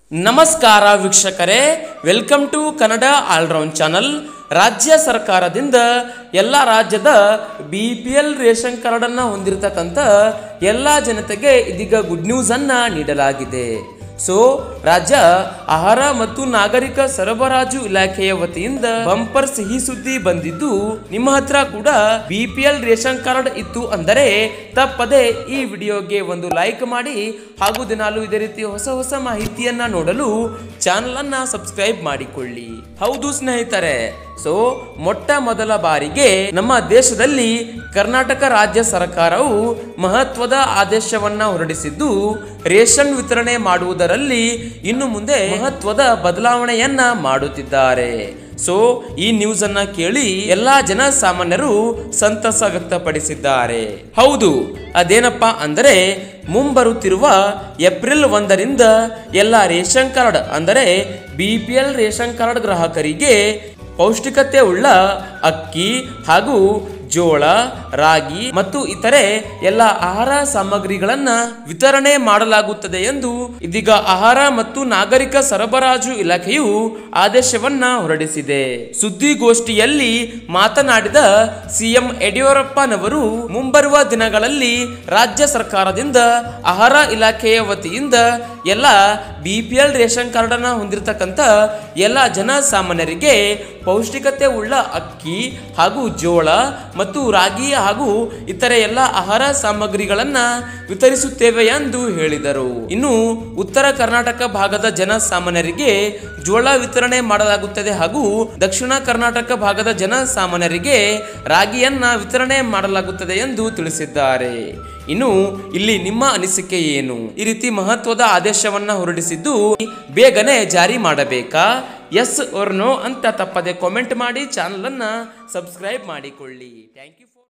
ನಮಸ್ಕಾರ ವೀಕ್ಷಕರೇ welcome to Kannada all round channel ರಾಜ್ಯ ಸರ್ಕಾರದಿಂದ ಎಲ್ಲ ರಾಜ್ಯದ ಬಿ ಪಿ ಎಲ್ ರೇಷನ್ ಕಾರ್ಡನ್ನು ಹೊಂದಿರತಕ್ಕಂಥ ಎಲ್ಲ ಜನತೆಗೆ ಇದೀಗ ಗುಡ್ ನ್ಯೂಸನ್ನು ನೀಡಲಾಗಿದೆ ಸೊ ರಾಜ್ಯ ಆಹಾರ ಮತ್ತು ನಾಗರಿಕ ಸರಬರಾಜು ಇಲಾಖೆಯ ವತಿಯಿಂದ ಬಂಪರ್ ಸಿಹಿ ಸುದ್ದಿ ಬಂದಿದ್ದು ನಿಮ್ಮ ಹತ್ರ ಕೂಡ B P L ration card ಇತ್ತು ಅಂದರೆ ತಪ್ಪದೆ ಈ ವಿಡಿಯೋಗೆ ಒಂದು ಲೈಕ್ ಮಾಡಿ ಹಾಗೂ ದಿನಾಲು ಇದೇ ರೀತಿ ಹೊಸ ಹೊಸ ಮಾಹಿತಿಯನ್ನ ನೋಡಲು ಚಾನಲ್ ಅನ್ನ ಸಬ್ಸ್ಕ್ರೈಬ್ ಮಾಡಿಕೊಳ್ಳಿ ಹೌದು ಸ್ನೇಹಿತರೆ ಸೊ ಮೊಟ್ಟ ಮೊದಲ ಬಾರಿಗೆ ನಮ್ಮ ದೇಶದಲ್ಲಿ ಕರ್ನಾಟಕ ರಾಜ್ಯ ಸರ್ಕಾರವು ಮಹತ್ವದ ಆದೇಶವನ್ನ ಹೊರಡಿಸಿದ್ದು ರೇಷನ್ ವಿತರಣೆ ಮಾಡುವುದರಲ್ಲಿ ಇನ್ನು ಮುಂದೆ ಮಹತ್ವದ ಬದಲಾವಣೆಯನ್ನ ಮಾಡುತ್ತಿದ್ದಾರೆ ಸೊ ಈ ನ್ಯೂಸ್ ಅನ್ನ ಕೇಳಿ ಎಲ್ಲಾ ಜನ ಸಾಮಾನ್ಯರು ಸಂತಸ ವ್ಯಕ್ತಪಡಿಸಿದ್ದಾರೆ ಹೌದು ಅದೇನಪ್ಪಾ ಅಂದರೆ ಮುಂಬರುತ್ತಿರುವ ಏಪ್ರಿಲ್ ಒಂದರಿಂದ ಎಲ್ಲ ರೇಷನ್ ಕಾರ್ಡ್ ಅಂದರೆ B P L ration card ಗ್ರಾಹಕರಿಗೆ ಪೌಷ್ಟಿಕತೆ ಉಳ್ಳ ಅಕ್ಕಿ ಹಾಗೂ ಜೋಳ ರಾಗಿ ಮತ್ತು ಇತರೆ ಎಲ್ಲ ಆಹಾರ ಸಾಮಗ್ರಿಗಳನ್ನ ವಿತರಣೆ ಮಾಡಲಾಗುತ್ತದೆ ಎಂದು ಇದೀಗ ಆಹಾರ ಮತ್ತು ನಾಗರಿಕ ಸರಬರಾಜು ಇಲಾಖೆಯು ಆದೇಶವನ್ನ ಹೊರಡಿಸಿದೆ ಸುದ್ದಿಗೋಷ್ಠಿಯಲ್ಲಿ ಮಾತನಾಡಿದ ಸಿಎಂ ಯಡಿಯೂರಪ್ಪನವರು ಮುಂಬರುವ ದಿನಗಳಲ್ಲಿ ರಾಜ್ಯ ಸರ್ಕಾರದಿಂದ ಆಹಾರ ಇಲಾಖೆಯ ವತಿಯಿಂದ ಎಲ್ಲ B P L ration card ಅನ್ನ ಹೊಂದಿರತಕ್ಕಂಥ ಎಲ್ಲ ಜನ ಸಾಮಾನ್ಯರಿಗೆ ಪೌಷ್ಟಿಕತೆ ಉಳ್ಳ ಅಕ್ಕಿ ಹಾಗೂ ಜೋಳ ಮತ್ತು ರಾಗಿ ಹಾಗೂ ಇತರೆ ಎಲ್ಲ ಆಹಾರ ಸಾಮಗ್ರಿಗಳನ್ನ ವಿತರಿಸುತ್ತೇವೆ ಎಂದು ಹೇಳಿದರು ಇನ್ನು ಉತ್ತರ ಕರ್ನಾಟಕ ಭಾಗದ ಜನ ಸಾಮಾನ್ಯರಿಗೆ ಜೋಳ ವಿತರಣೆ ಮಾಡಲಾಗುತ್ತದೆ ಹಾಗೂ ದಕ್ಷಿಣ ಕರ್ನಾಟಕ ಭಾಗದ ಜನ ಸಾಮಾನ್ಯರಿಗೆ ರಾಗಿಯನ್ನ ವಿತರಣೆ ಮಾಡಲಾಗುತ್ತದೆ ಎಂದು ತಿಳಿಸಿದ್ದಾರೆ ಇನ್ನು ಇಲ್ಲಿ ನಿಮ್ಮ ಅನಿಸಿಕೆ ಏನು ಈ ರೀತಿ ಮಹತ್ವದ ಆದೇಶವನ್ನ ಹೊರಡಿಸಿದ್ದು ಬೇಗನೆ ಜಾರಿ ಮಾಡಬೇಕಾ ಎಸ್ or ನೋ ಅಂತ ತಪ್ಪದೆ ಕಾಮೆಂಟ್ ಮಾಡಿ ಚಾನಲ್ ಅನ್ನ ಸಬ್ಸ್ಕ್ರೈಬ್ ಮಾಡಿಕೊಳ್ಳಿ ಥ್ಯಾಂಕ್ ಯು